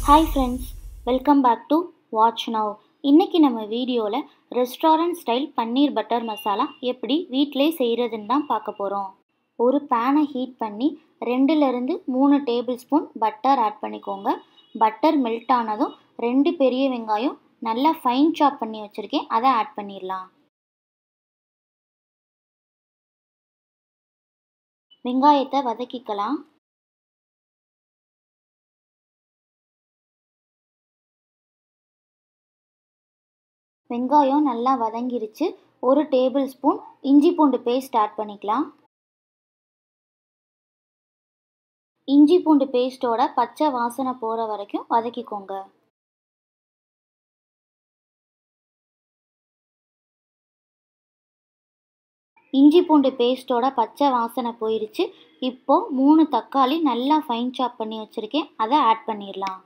hi friends welcome back to watch now இன்றைக்கி நம்ம வீடியோவில் restaurant style paneer butter masala எப்படி வீட்டிலே செய்கிறதுன்னு தான் பார்க்க போகிறோம் ஒரு பேனை ஹீட் பண்ணி ரெண்டுலேருந்து மூணு டேபிள் ஸ்பூன் பட்டர் ஆட் பண்ணிக்கோங்க பட்டர் மெல்ட் ஆனதும் ரெண்டு பெரிய வெங்காயம் நல்லா ஃபைன் சாப் பண்ணி வச்சுருக்கேன் அதை ஆட் பண்ணிடலாம் வெங்காயத்தை வதக்கிக்கலாம் வெங்காயம் நல்லா வதங்கிருச்சு ஒரு டேபிள் ஸ்பூன் இஞ்சி பூண்டு பேஸ்ட் ஆட் பண்ணிக்கலாம் இஞ்சி பூண்டு பேஸ்ட்டோட பச்சை வாசனை போகிற வரைக்கும் வதக்கிக்கோங்க இஞ்சி பூண்டு பேஸ்ட்டோட பச்சை வாசனை போயிடுச்சு இப்போது மூணு தக்காளி நல்லா ஃபைன் சாப் பண்ணி வச்சுருக்கேன் அதை ஆட் பண்ணிடலாம்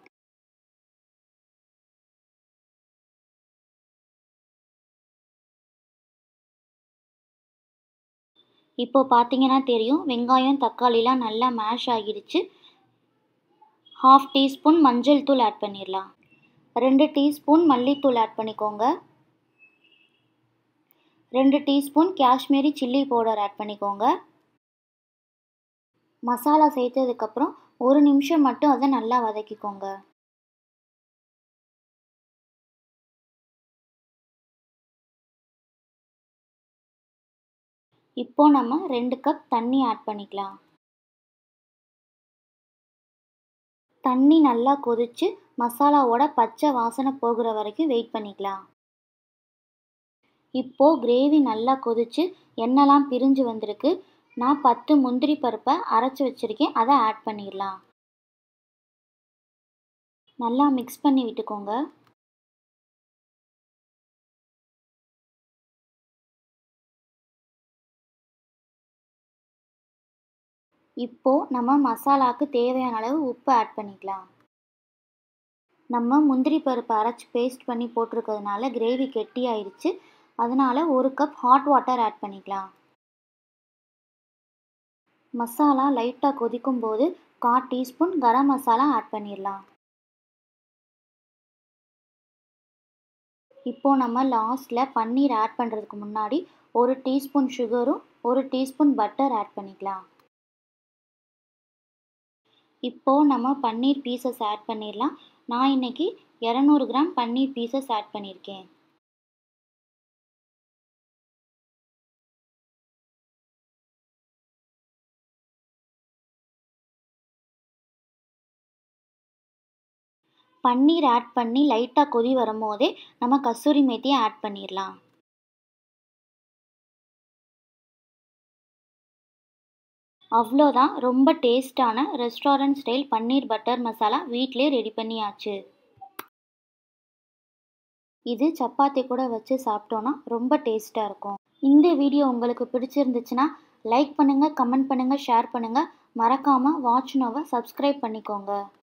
இப்போது பார்த்தீங்கன்னா தெரியும் வெங்காயம் தக்காளிலாம் நல்லா மேஷ் ஆகிடுச்சு ஹாஃப் டீஸ்பூன் மஞ்சள் தூள் ஆட் பண்ணிடலாம் ரெண்டு டீஸ்பூன் மல்லித்தூள் ஆட் பண்ணிக்கோங்க ரெண்டு teaspoon Kashmiri chilli powder add பண்ணிக்கோங்க மசாலா சேர்த்ததுக்கப்புறம் ஒரு நிமிஷம் மட்டும் அதை நல்லா வதக்கிக்கோங்க இப்போ நம்ம ரெண்டு கப் தண்ணி ஆட் பண்ணிக்கலாம் தண்ணி நல்லா கொதிச்சு மசாலாவோட பச்சை வாசனை போகிற வரைக்கும் வெயிட் பண்ணிக்கலாம் இப்போது கிரேவி நல்லா கொதிச்சு எண்ணெய்லாம் பிரிஞ்சு வந்திருக்கு நான் பத்து முந்திரி பருப்பை அரைச்சி வச்சுருக்கேன் அதை ஆட் பண்ணிடலாம் நல்லா மிக்ஸ் பண்ணி விட்டுக்கோங்க இப்போது நம்ம மசாலாவுக்கு தேவையான அளவு உப்பு ஆட் பண்ணிக்கலாம் நம்ம முந்திரி பருப்பு அரைச்சி பேஸ்ட் பண்ணி போட்டிருக்கிறதுனால கிரேவி கெட்டி ஆயிடுச்சு அதனால் ஒரு கப் ஹாட் வாட்டர் ஆட் பண்ணிக்கலாம் மசாலா லைட்டாக கொதிக்கும் போது கால் டீஸ்பூன் கரம் மசாலா ஆட் பண்ணிடலாம் இப்போது நம்ம லாஸ்ட்டில் பன்னீர் ஆட் பண்ணுறதுக்கு முன்னாடி ஒரு டீஸ்பூன் சுகரும் ஒரு டீஸ்பூன் பட்டர் ஆட் பண்ணிக்கலாம் இப்போது நம்ம பன்னீர் பீசஸ் ஆட் பண்ணிடலாம் நான் இன்றைக்கி இரநூறு கிராம் பன்னீர் பீசஸ் ஆட் பண்ணியிருக்கேன் பன்னீர் ஆட் பண்ணி லைட்டாக கொதி வரும்போதே நம்ம கஸ்தூரி மேத்தியை ஆட் பண்ணிடலாம் அவ்வளோதான் ரொம்ப டேஸ்டான restaurant style paneer butter masala வீட்டிலே ரெடி பண்ணியாச்சு இது சப்பாத்தி கூட வச்சு சாப்பிட்டோன்னா ரொம்ப டேஸ்ட்டாக இருக்கும் இந்த வீடியோ உங்களுக்கு பிடிச்சிருந்துச்சுன்னா லைக் பண்ணுங்கள் கமெண்ட் பண்ணுங்கள் ஷேர் பண்ணுங்கள் மறக்காமல் வாட்ச் நோவை சப்ஸ்கிரைப் பண்ணிக்கோங்க